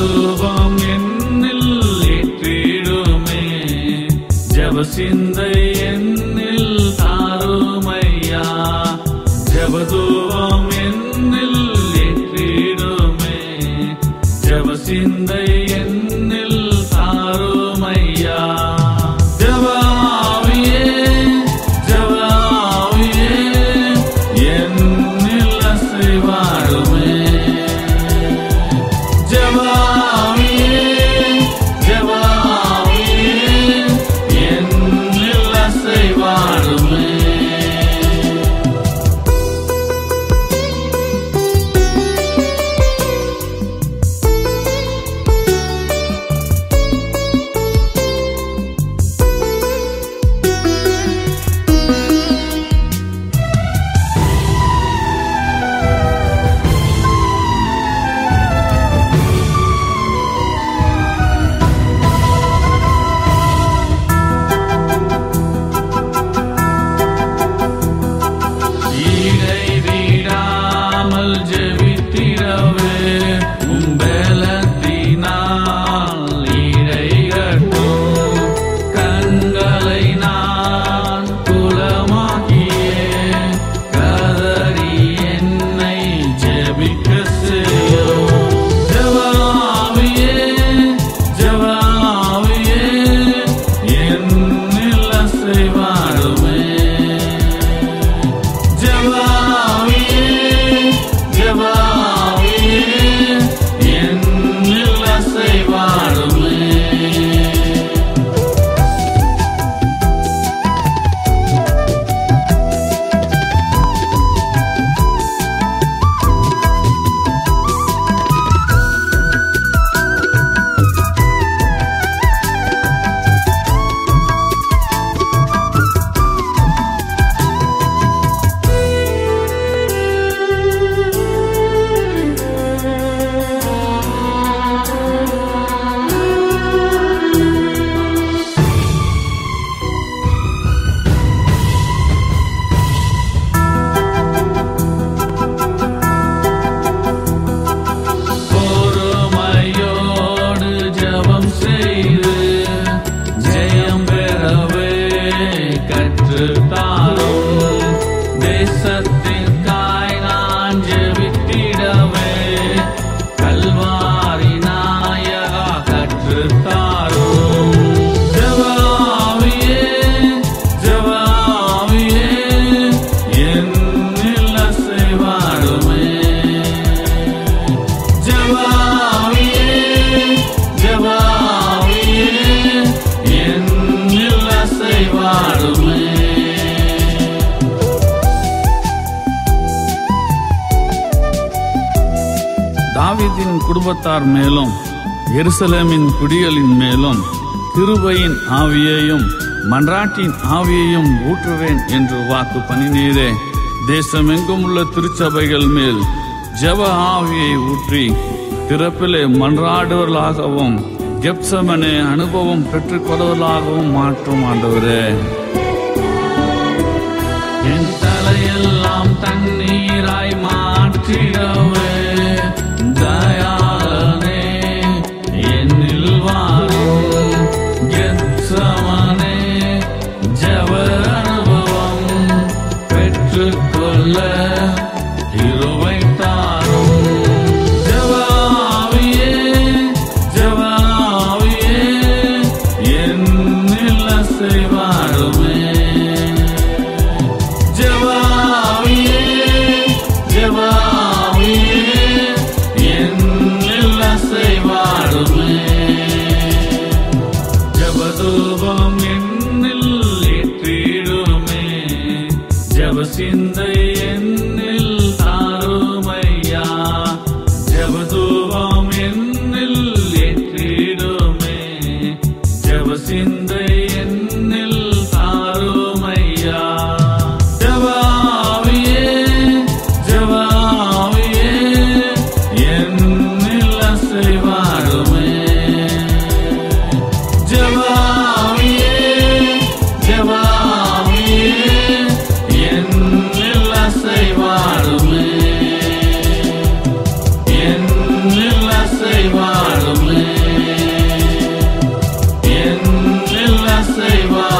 ஜபதூபம் என்னில் ஏற்றிடுமே ஜப சிந்தை என்னில் தாருமையா ஜபதூபம் என்னில் ஏற்றிடுமே ஜப சிந்தை என்னில் தாருமையா ஜபாவியே ஜபாவியே என்னில் அசைவாடுமே ஜபாவியே ஜபாவியே என்னில் அசைவாடுமே ஈடை வீடாமல் ஜெபித்திடவே உம்பலத்தினால் ஈடை கட்டும் கண்களை நான் குலமாக்கியே கதறி என்னை ஜெபிக்க செய்யும் ஜவாவியே ஜவாவியே என்னில் அசைவாடுமே ஜவாவியே ஜவாவியே என்னில் அசைவாடுமே பொறுமையோடு ஜெபம் செய்து ஜெயம் பெறவே கற்றுத்தாரும் தேசத்திற்காய் நான் ஜெபித்திடவே கல்வாரி நாயகா கற்றுத்தாரும் ஜவாவியே ஜவாவியே என்னில் அசைவாடுமே ஜவாவியே ஜவாவியே என்னில் அசைவாடுமே தாவீதின் குடும்பத்தார் மேலும் எருசலேமின் குடிகளின் மேலும் கிருபையின் ஆவியையும் மன்றாட்டின் ஆவியையும் ஊற்றுவேன் என்று வாக்கு பண்ணினீரே தேசமெங்கும் உள்ள திருச்சபைகள் மேல் ஜெப ஆவியை ஊற்றி திறப்பிலே மன்றாடுவர்களாகவும் கெப்சமனே அனுபவம் பெற்றுக்கொள்வர்களாகவும் மாற்றும் ஆண்டவரே என் தலையெல்லாம் தண்ணீராய் மாற்றிடவே தயாளனே என்னில் வாரும் கெத்சமனே ஜப அனுபவம் பெற்றுக்கொள்ள இருவை தாரும் ஜவாவியே ஜவாவியே என்னில் அசைவாடுமே ஜவாவியே ஜவாவியே என்னில் அசைவாடுமே ஜபதூபம் என்னில் ஏற்றிடுமே ஜப சிந்தை என்னில் தாருமையா ஜபதூபம் என்னில் ஏற்றிடுமே ஜப சிந்தை என்னில் தாருமையா ஜவாவியே ஜவாவியே என்னில் அசைவாடுமே ஜவாவியே ஜவாவியே என்னில் அசைவா